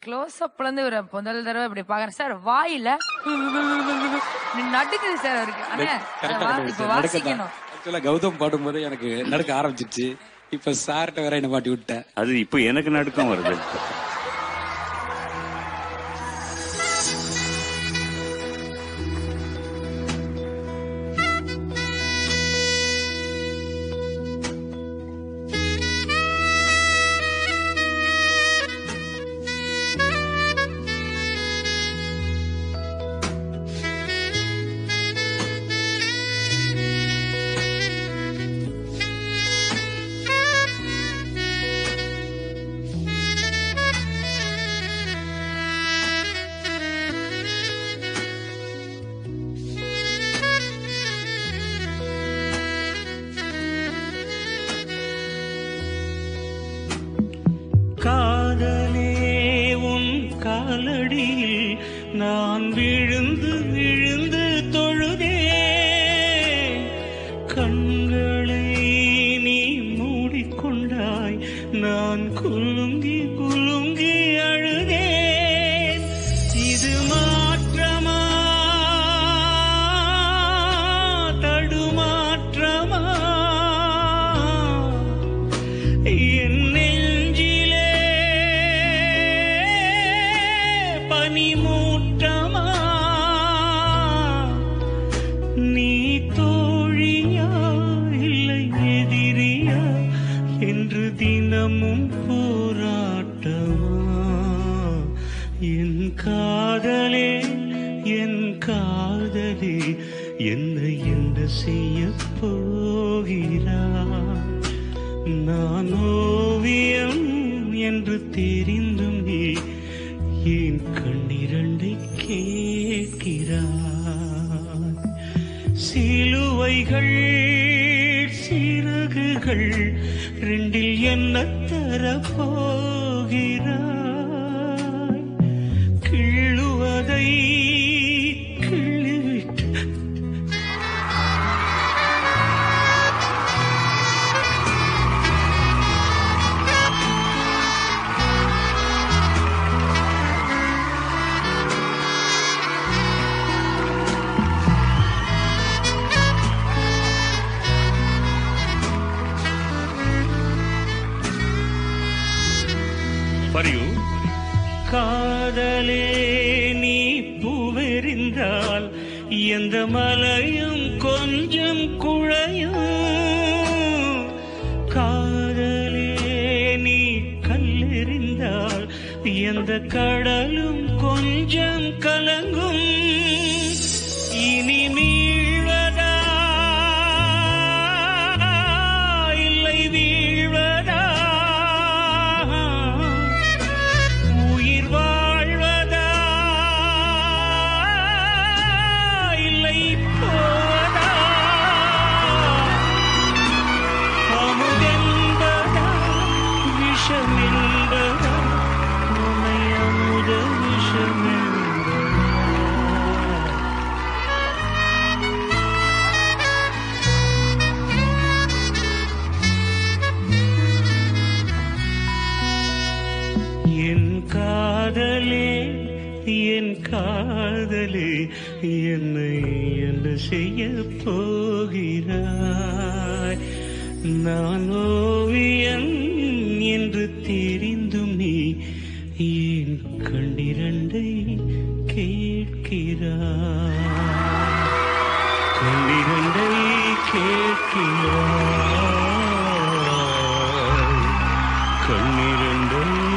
close அப்ல இருந்து ஒரு முதல் தடவை இப்படி பாக்குறேன் சார் வாயில நடுக்குது சார் அவருக்கு அண்ணா அதை வா- இப்ப வாசிக்கணும் ஆக்சுவலா கௌதம் பாடும்போது எனக்கு நடக்க ஆரம்பிச்சிருச்சு இப்ப சார்கிட்ட வேற என்ன மாட்டி விட்டேன் அது இப்போ எனக்கு நடுக்கம் வருது காதலே உன் காலடியில் நான் விழுந்து விழுந்து தொழுதே கண்களை நீ மூடிக்கொண்டாய் நான் குலுங்கி குலுங்கி அழுதேன் இது மாற்றமா தடுமாற்றமா என் நெஞ்சிலே பனிமூட்டமா நீ தோழியா இல்லை எதிரியா என்று தினமும் போராட்டமா என் காதலே என் காதலே என்னை என்ன செய்ய போகிறாய் நான் ஓவியம் என்று தெரிந்தும் நீ என் கண்ணிரண்டை கேட்கிறாய் சிலுவைகள் சிறகுகள் ரெண்டில் என்ன தரப்போகிறாய் கிள்ளுவதை கிள்ளிவிட்டு ஃபார் யூ காதலே நீ பூவெறிந்தால் எந்த மலையும் கொஞ்சம் குழையும் காதலே நீ கல்லெறிந்தால் எந்த கடலும் கொஞ்சம் கலங்கும் இனி மீழ்வதா இல்லை வீழ்வதா உயிர் வாழ்வதா இல்லை போவதா அமுதென்பதா விஷமென்பதா உன்னை அமுத விஷமென்பதா என் காதலே என் காதலே என்னை என்ன செய்ய போகிறாய் நான் ஓவியன் என்று தெரிந்தும் நீ என் கண்டிரண்டை கேட்கிறாய் கண்டிரண்டை கேட்கிறாய் கண்ணிரண்டை